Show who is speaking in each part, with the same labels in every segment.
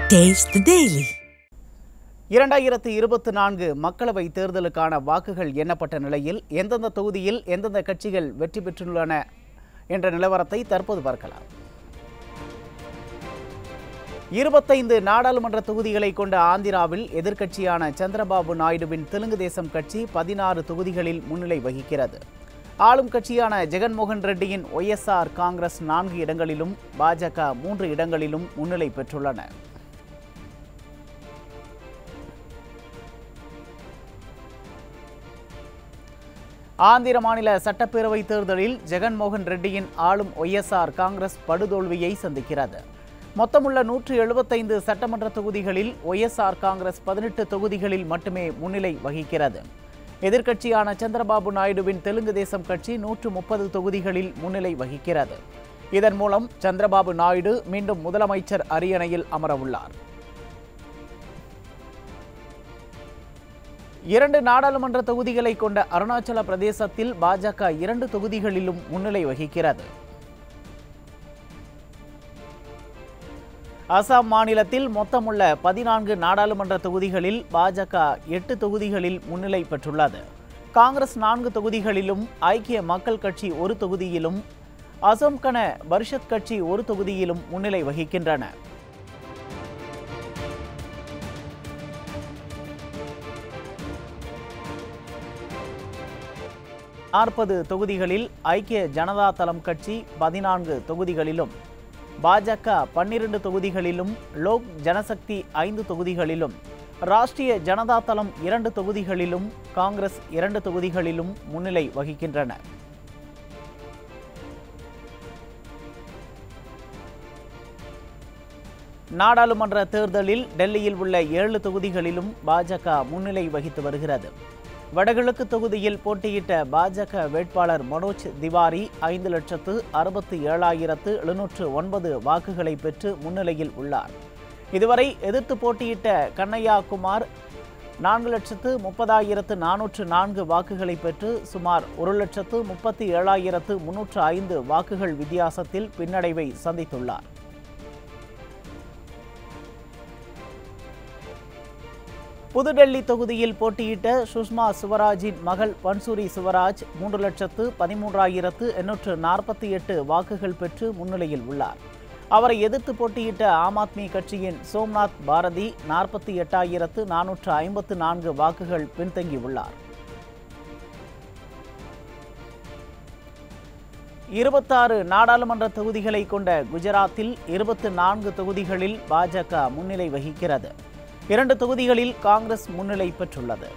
Speaker 1: Taste the Daily.
Speaker 2: இரண்டாயிரத்து இருபத்தி நான்கு மக்களவை தேர்தலுக்கான வாக்குகள் எண்ணப்பட்ட நிலையில் எந்தெந்த தொகுதியில் எந்தெந்த கட்சிகள் வெற்றி பெற்றுள்ளன என்ற நிலவரத்தை தற்போது பார்க்கலாம் இருபத்தைந்து நாடாளுமன்ற தொகுதிகளை கொண்ட ஆந்திராவில் எதிர்க்கட்சியான சந்திரபாபு நாயுடுவின் தெலுங்கு தேசம் கட்சி பதினாறு தொகுதிகளில் முன்னிலை வகிக்கிறது ஆளும் கட்சியான ஜெகன்மோகன் ரெட்டியின் ஒய்எஸ்ஆர் காங்கிரஸ் நான்கு இடங்களிலும் பாஜக மூன்று இடங்களிலும் முன்னிலை பெற்றுள்ளன ஆந்திர மாநில சட்டப்பேரவை தேர்தலில் ஜெகன்மோகன் ரெட்டியின் ஆளும் ஒய்எஸ்ஆர் காங்கிரஸ் படுதோல்வியை சந்திக்கிறது மொத்தமுள்ள நூற்று எழுபத்தைந்து சட்டமன்ற தொகுதிகளில் ஒய்எஸ்ஆர் காங்கிரஸ் பதினெட்டு தொகுதிகளில் மட்டுமே முன்னிலை வகிக்கிறது எதிர்க்கட்சியான சந்திரபாபு நாயுடுவின் தெலுங்கு தேசம் கட்சி நூற்று முப்பது தொகுதிகளில் முன்னிலை வகிக்கிறது இதன் மூலம் சந்திரபாபு நாயுடு மீண்டும் முதலமைச்சர் அரியணையில் அமரவுள்ளார் இரண்டு நாடாளுமன்ற தொகுதிகளை கொண்ட அருணாச்சல பிரதேசத்தில் பாஜக இரண்டு தொகுதிகளிலும் முன்னிலை வகிக்கிறது அசாம் மாநிலத்தில் மொத்தமுள்ள பதினான்கு நாடாளுமன்ற தொகுதிகளில் பாஜக எட்டு தொகுதிகளில் முன்னிலை பெற்றுள்ளது காங்கிரஸ் நான்கு தொகுதிகளிலும் ஐக்கிய மக்கள் கட்சி ஒரு தொகுதியிலும் அசோம் கன பரிஷத் கட்சி ஒரு தொகுதியிலும் முன்னிலை வகிக்கின்றன நாற்பது தொகுதிகளில் ஐக்கிய ஜனதா தளம் கட்சி பதினான்கு தொகுதிகளிலும் பாஜக பன்னிரண்டு தொகுதிகளிலும் லோக் ஜனசக்தி ஐந்து தொகுதிகளிலும் ராஷ்டிரிய ஜனதா தளம் இரண்டு தொகுதிகளிலும் காங்கிரஸ் இரண்டு தொகுதிகளிலும் முன்னிலை வகிக்கின்றன நாடாளுமன்ற தேர்தலில் டெல்லியில் உள்ள ஏழு தொகுதிகளிலும் பாஜக முன்னிலை வகித்து வருகிறது வடகிழக்கு தொகுதியில் போட்டியிட்ட பாஜக வேட்பாளர் மனோஜ் திவாரி ஐந்து லட்சத்து அறுபத்தி ஏழாயிரத்து எழுநூற்று ஒன்பது வாக்குகளை பெற்று முன்னிலையில் உள்ளார் இதுவரை எதிர்த்து போட்டியிட்ட கண்ணையா குமார் நான்கு லட்சத்து முப்பதாயிரத்து நானூற்று நான்கு வாக்குகளை பெற்று சுமார் ஒரு லட்சத்து முப்பத்தி ஏழாயிரத்து முன்னூற்று ஐந்து வாக்குகள் வித்தியாசத்தில் பின்னடைவை சந்தித்துள்ளார் புதுடெல்லி தொகுதியில் போட்டியிட்ட சுஷ்மா சிவராஜின் மகள் பன்சூரி சிவராஜ் மூன்று லட்சத்து பதிமூன்றாயிரத்து எண்ணூற்று நாற்பத்தி எட்டு வாக்குகள் பெற்று முன்னிலையில் உள்ளார் அவரை எதிர்த்து போட்டியிட்ட ஆம் ஆத்மி கட்சியின் சோம்நாத் பாரதி நாற்பத்தி எட்டாயிரத்து நானூற்று ஐம்பத்து நான்கு வாக்குகள் பின்தங்கியுள்ளார் இருபத்தாறு நாடாளுமன்ற தொகுதிகளை கொண்ட குஜராத்தில் இருபத்து நான்கு தொகுதிகளில் பாஜக முன்னிலை வகிக்கிறது இரண்டு தொகுதிகளில் காங்கிரஸ் முன்னிலை பெற்றுள்ளது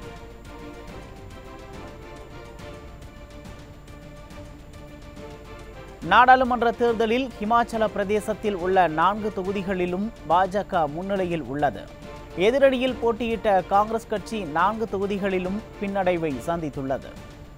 Speaker 2: நாடாளுமன்ற தேர்தலில் ஹிமாச்சல பிரதேசத்தில் உள்ள நான்கு தொகுதிகளிலும் பாஜக முன்னிலையில் உள்ளது எதிரடியில் போட்டியிட்ட காங்கிரஸ் கட்சி நான்கு தொகுதிகளிலும் பின்னடைவை சந்தித்துள்ளது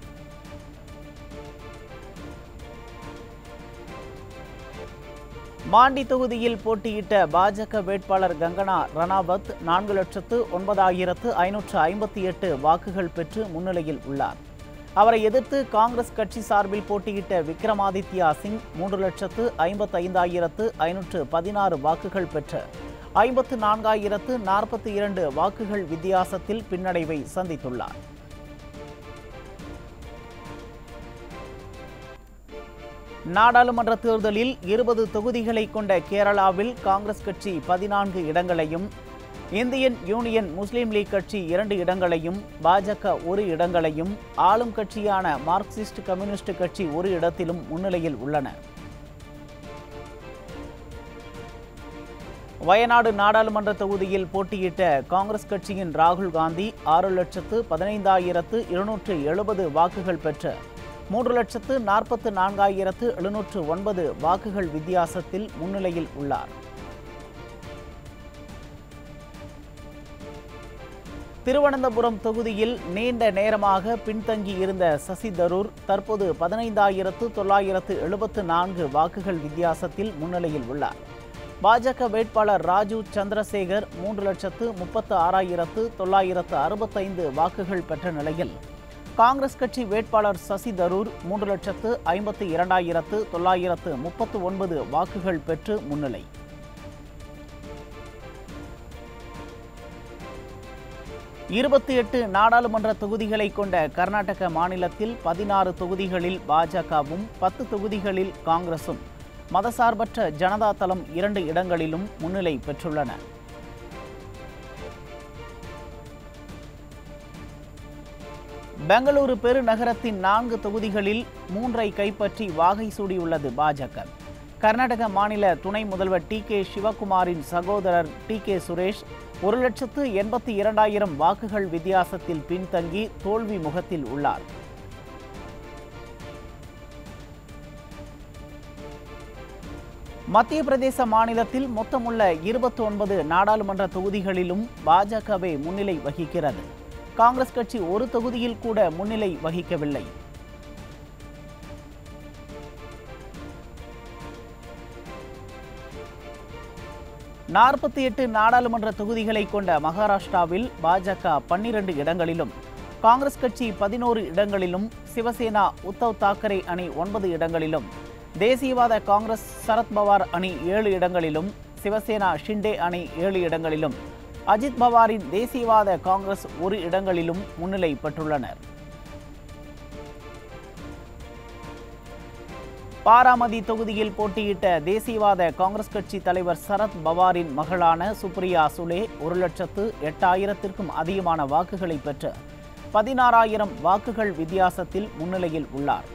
Speaker 2: மாண்டி தொகுதியில் போட்டியிட்ட பாஜக வேட்பாளர் கங்கனா ரணாவத் நான்கு லட்சத்து ஒன்பதாயிரத்து ஐநூற்று ஐம்பத்தி எட்டு வாக்குகள் பெற்று முன்னிலையில் உள்ளார் அவரை எதிர்த்து காங்கிரஸ் கட்சி சார்பில் போட்டியிட்ட விக்ரமாதித்யா சிங் மூன்று லட்சத்து ஐம்பத்தி ஐந்தாயிரத்து ஐநூற்று பதினாறு வாக்குகள் பெற்று ஐம்பத்து நான்காயிரத்து நாற்பத்தி இரண்டு வாக்குகள் வித்தியாசத்தில் பின்னடைவை சந்தித்துள்ளார் நாடாளுமன்ற தேர்தலில் இருபது தொகுதிகளை கொண்ட கேரளாவில் காங்கிரஸ் கட்சி பதினான்கு இடங்களையும் இந்தியன் யூனியன் முஸ்லீம் லீக் கட்சி இரண்டு இடங்களையும் பாஜக ஒரு இடங்களையும் ஆளும் கட்சியான மார்க்சிஸ்ட் கம்யூனிஸ்ட் கட்சி ஒரு இடத்திலும் முன்னிலையில் உள்ளன வயநாடு நாடாளுமன்ற தொகுதியில் போட்டியிட்ட காங்கிரஸ் கட்சியின் ராகுல் காந்தி ஆறு லட்சத்து பதினைந்தாயிரத்து இருநூற்று எழுபது வாக்குகள் பெற்று மூன்று லட்சத்து நாற்பத்து நான்காயிரத்து எழுநூற்று ஒன்பது வாக்குகள் வித்தியாசத்தில் முன்னிலையில் உள்ளார் திருவனந்தபுரம் தொகுதியில் நீண்ட நேரமாக பின்தங்கி இருந்த சசி தரூர் தற்போது பதினைந்தாயிரத்து தொள்ளாயிரத்து எழுபத்து நான்கு வாக்குகள் வித்தியாசத்தில் முன்னிலையில் உள்ளார் பாஜக வேட்பாளர் ராஜு சந்திரசேகர் மூன்று லட்சத்து முப்பத்து ஆறாயிரத்து தொள்ளாயிரத்து அறுபத்தைந்து வாக்குகள் பெற்ற நிலையில் காங்கிரஸ் கட்சி வேட்பாளர் சசி தரூர் மூன்று லட்சத்து ஐம்பத்தி இரண்டாயிரத்து தொள்ளாயிரத்து முப்பத்து ஒன்பது வாக்குகள் பெற்று முன்னிலை இருபத்தி எட்டு நாடாளுமன்ற தொகுதிகளை கொண்ட கர்நாடக மாநிலத்தில் பதினாறு தொகுதிகளில் பாஜகவும் பத்து தொகுதிகளில் காங்கிரசும் மதசார்பற்ற ஜனதா தளம் இரண்டு இடங்களிலும் முன்னிலை பெற்றுள்ளன பெங்களூரு பெருநகரத்தின் நான்கு தொகுதிகளில் மூன்றை கைப்பற்றி வாகை சூடியுள்ளது பாஜக கர்நாடக மாநில துணை முதல்வர் டி கே சிவகுமாரின் சகோதரர் டி கே சுரேஷ் ஒரு லட்சத்து எண்பத்தி இரண்டாயிரம் வாக்குகள் வித்தியாசத்தில் பின்தங்கி தோல்வி முகத்தில் உள்ளார் மத்திய பிரதேச மாநிலத்தில் மொத்தமுள்ள இருபத்தி ஒன்பது நாடாளுமன்ற தொகுதிகளிலும் பாஜகவே முன்னிலை வகிக்கிறது காங்கிரஸ் கட்சி ஒரு தொகுதியில் கூட முன்னிலை வகிக்கவில்லை நாற்பத்தி எட்டு நாடாளுமன்ற தொகுதிகளை கொண்ட மகாராஷ்டிராவில் பாஜக பன்னிரண்டு இடங்களிலும் காங்கிரஸ் கட்சி பதினோரு இடங்களிலும் சிவசேனா உத்தவ் தாக்கரே அணி ஒன்பது இடங்களிலும் தேசியவாத காங்கிரஸ் சரத்பவார் அணி ஏழு இடங்களிலும் சிவசேனா ஷிண்டே அணி ஏழு இடங்களிலும் அஜித் பவாரின் தேசியவாத காங்கிரஸ் ஒரு இடங்களிலும் முன்னிலை பெற்றுள்ளனர் பாராமதி தொகுதியில் போட்டியிட்ட தேசியவாத காங்கிரஸ் கட்சி தலைவர் சரத் பவாரின் மகளான சுப்ரியா சுலே ஒரு லட்சத்து எட்டாயிரத்திற்கும் அதிகமான வாக்குகளை பெற்று பதினாறாயிரம் வாக்குகள் வித்தியாசத்தில் முன்னிலையில் உள்ளார்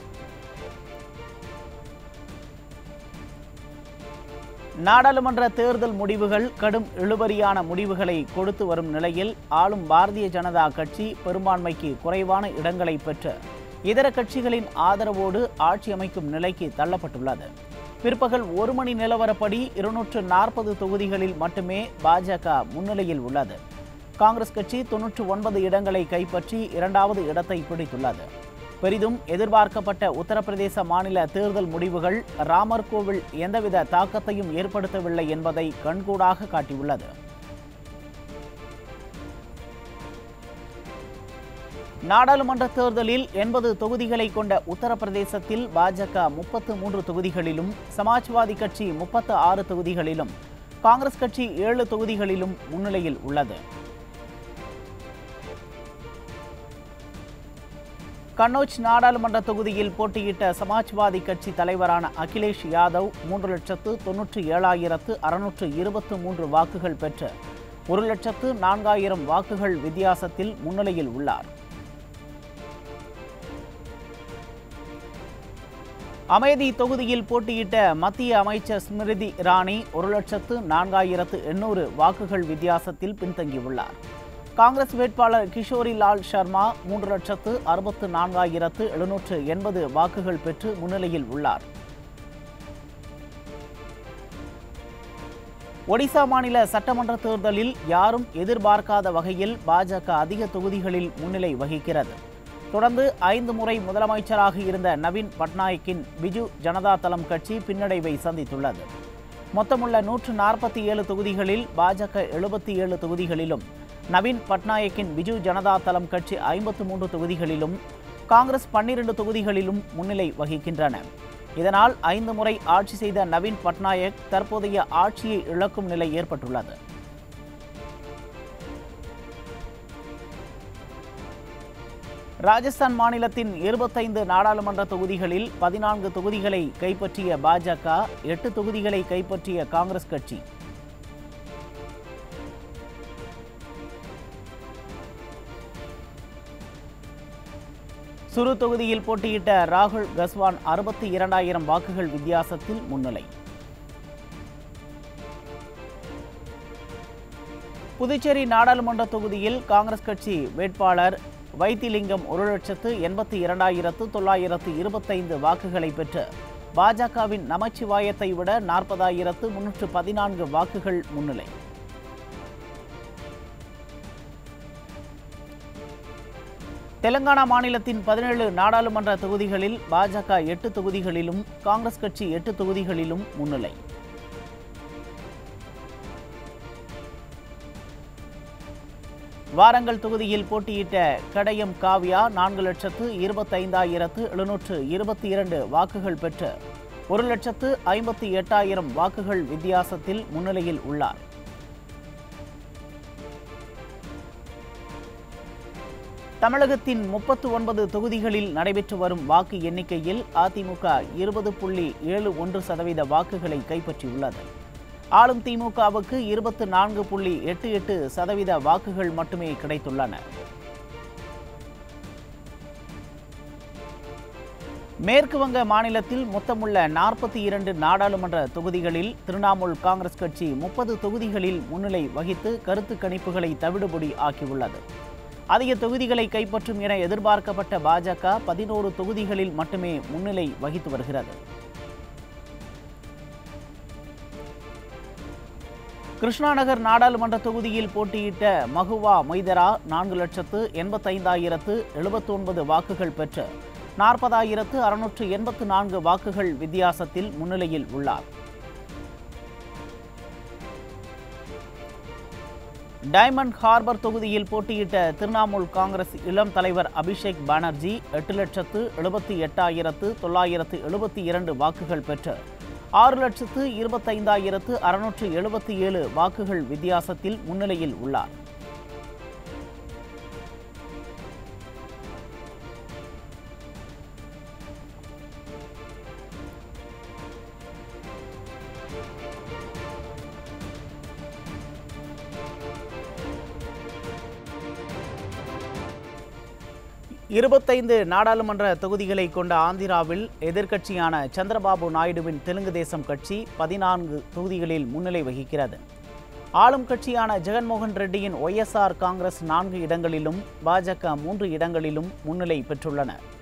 Speaker 2: நாடாளுமன்ற தேர்தல் முடிவுகள் கடும் இழுபறியான முடிவுகளை கொடுத்து வரும் நிலையில் ஆளும் பாரதிய ஜனதா கட்சி பெரும்பான்மைக்கு குறைவான இடங்களை பெற்று இதர கட்சிகளின் ஆதரவோடு ஆட்சி அமைக்கும் நிலைக்கு தள்ளப்பட்டுள்ளது பிற்பகல் ஒரு மணி நிலவரப்படி இருநூற்று நாற்பது தொகுதிகளில் மட்டுமே பாஜக முன்னிலையில் உள்ளது காங்கிரஸ் கட்சி தொன்னூற்று ஒன்பது இடங்களை கைப்பற்றி இரண்டாவது இடத்தை பிடித்துள்ளது பெரிதும் எதிர்பார்க்கப்பட்ட உத்தரப்பிரதேச மாநில தேர்தல் முடிவுகள் ராமர் கோவில் எந்தவித தாக்கத்தையும் ஏற்படுத்தவில்லை என்பதை கண்கூடாக காட்டியுள்ளது நாடாளுமன்ற தேர்தலில் எண்பது தொகுதிகளை கொண்ட உத்தரப்பிரதேசத்தில் பாஜக முப்பத்து மூன்று தொகுதிகளிலும் சமாஜ்வாதி கட்சி முப்பத்து ஆறு தொகுதிகளிலும் காங்கிரஸ் கட்சி ஏழு தொகுதிகளிலும் முன்னிலையில் உள்ளது கன்னோஜ் நாடாளுமன்ற தொகுதியில் போட்டியிட்ட சமாஜ்வாதி கட்சி தலைவரான அகிலேஷ் யாதவ் மூன்று லட்சத்து தொன்னூற்றி ஏழாயிரத்து அறுநூற்று இருபத்து மூன்று வாக்குகள் பெற்று ஒரு லட்சத்து நான்காயிரம் வாக்குகள் வித்தியாசத்தில் முன்னிலையில் உள்ளார் அமேதி தொகுதியில் போட்டியிட்ட மத்திய அமைச்சர் ஸ்மிருதி இரானி ஒரு லட்சத்து நான்காயிரத்து எண்ணூறு வாக்குகள் வித்தியாசத்தில் பின்தங்கியுள்ளார் காங்கிரஸ் வேட்பாளர் கிஷோரி லால் சர்மா மூன்று லட்சத்து அறுபத்து நான்காயிரத்து எழுநூற்று எண்பது வாக்குகள் பெற்று முன்னிலையில் உள்ளார் ஒடிசா மாநில சட்டமன்ற தேர்தலில் யாரும் எதிர்பார்க்காத வகையில் பாஜக அதிக தொகுதிகளில் முன்னிலை வகிக்கிறது தொடர்ந்து ஐந்து முறை முதலமைச்சராக இருந்த நவீன் பட்நாயக்கின் பிஜு ஜனதா தளம் கட்சி பின்னடைவை சந்தித்துள்ளது மொத்தமுள்ள நூற்று நாற்பத்தி ஏழு தொகுதிகளில் பாஜக எழுபத்தி ஏழு தொகுதிகளிலும் நவீன் பட்நாயக்கின் பிஜு ஜனதா தளம் கட்சி ஐம்பத்து மூன்று தொகுதிகளிலும் காங்கிரஸ் பன்னிரண்டு தொகுதிகளிலும் முன்னிலை வகிக்கின்றன இதனால் ஐந்து முறை ஆட்சி செய்த நவீன் பட்நாயக் தற்போதைய ஆட்சியை இழக்கும் நிலை ஏற்பட்டுள்ளது ராஜஸ்தான் மாநிலத்தின் இருபத்தைந்து நாடாளுமன்ற தொகுதிகளில் பதினான்கு தொகுதிகளை கைப்பற்றிய பாஜக எட்டு தொகுதிகளை கைப்பற்றிய காங்கிரஸ் கட்சி சுரு தொகுதியில் போட்டியிட்ட ராகுல் கஸ்வான் அறுபத்தி இரண்டாயிரம் வாக்குகள் வித்தியாசத்தில் முன்னிலை புதுச்சேரி நாடாளுமன்ற தொகுதியில் காங்கிரஸ் கட்சி வேட்பாளர் வைத்திலிங்கம் ஒரு லட்சத்து எண்பத்தி இரண்டாயிரத்து தொள்ளாயிரத்து இருபத்தைந்து வாக்குகளை பெற்று பாஜகவின் நமச்சிவாயத்தை விட நாற்பதாயிரத்து முன்னூற்று பதினான்கு வாக்குகள் முன்னிலை தெலங்கானா மாநிலத்தின் பதினேழு நாடாளுமன்ற தொகுதிகளில் பாஜக எட்டு தொகுதிகளிலும் காங்கிரஸ் கட்சி எட்டு தொகுதிகளிலும் முன்னிலை வாரங்கல் தொகுதியில் போட்டியிட்ட கடையம் காவ்யா நான்கு லட்சத்து இருபத்தைந்தாயிரத்து எழுநூற்று இருபத்தி இரண்டு வாக்குகள் பெற்று ஒரு லட்சத்து ஐம்பத்தி எட்டாயிரம் வாக்குகள் வித்தியாசத்தில் முன்னிலையில் உள்ளார் தமிழகத்தின் முப்பத்து ஒன்பது தொகுதிகளில் நடைபெற்று வரும் வாக்கு எண்ணிக்கையில் அதிமுக இருபது புள்ளி ஏழு ஒன்று சதவீத வாக்குகளை கைப்பற்றியுள்ளது ஆளும் திமுகவுக்கு இருபத்து நான்கு புள்ளி எட்டு எட்டு சதவீத வாக்குகள் மட்டுமே கிடைத்துள்ளன மேற்கு வங்க மாநிலத்தில் மொத்தமுள்ள நாற்பத்தி இரண்டு நாடாளுமன்ற தொகுதிகளில் திரிணாமுல் காங்கிரஸ் கட்சி முப்பது தொகுதிகளில் முன்னிலை வகித்து கருத்து கணிப்புகளை தவிடுபொடி ஆக்கியுள்ளது அதிக தொகுதிகளை கைப்பற்றும் என எதிர்பார்க்கப்பட்ட பாஜக பதினோரு தொகுதிகளில் மட்டுமே முன்னிலை வகித்து வருகிறது கிருஷ்ணாநகர் நாடாளுமன்ற தொகுதியில் போட்டியிட்ட மகுவா மொய்தரா நான்கு லட்சத்து எண்பத்தைந்தாயிரத்து எழுபத்தி ஒன்பது வாக்குகள் பெற்று நாற்பதாயிரத்து அறுநூற்று எண்பத்து நான்கு வாக்குகள் வித்தியாசத்தில் முன்னிலையில் உள்ளார் டைமண்ட் ஹார்பர் தொகுதியில் போட்டியிட்ட திரிணாமுல் காங்கிரஸ் இளம் தலைவர் அபிஷேக் பானர்ஜி எட்டு லட்சத்து எழுபத்தி எட்டாயிரத்து தொள்ளாயிரத்து எழுபத்தி இரண்டு வாக்குகள் பெற்று ஆறு லட்சத்து இருபத்தைந்தாயிரத்து அறுநூற்று எழுபத்தி ஏழு வாக்குகள் வித்தியாசத்தில் முன்னிலையில் உள்ளார் இருபத்தைந்து நாடாளுமன்ற தொகுதிகளை கொண்ட ஆந்திராவில் எதிர்க்கட்சியான சந்திரபாபு நாயுடுவின் தெலுங்கு தேசம் கட்சி பதினான்கு தொகுதிகளில் முன்னிலை வகிக்கிறது ஆளும் கட்சியான ஜெகன்மோகன் ரெட்டியின் ஒய்எஸ்ஆர் காங்கிரஸ் நான்கு இடங்களிலும் பாஜக மூன்று இடங்களிலும் முன்னிலை பெற்றுள்ளன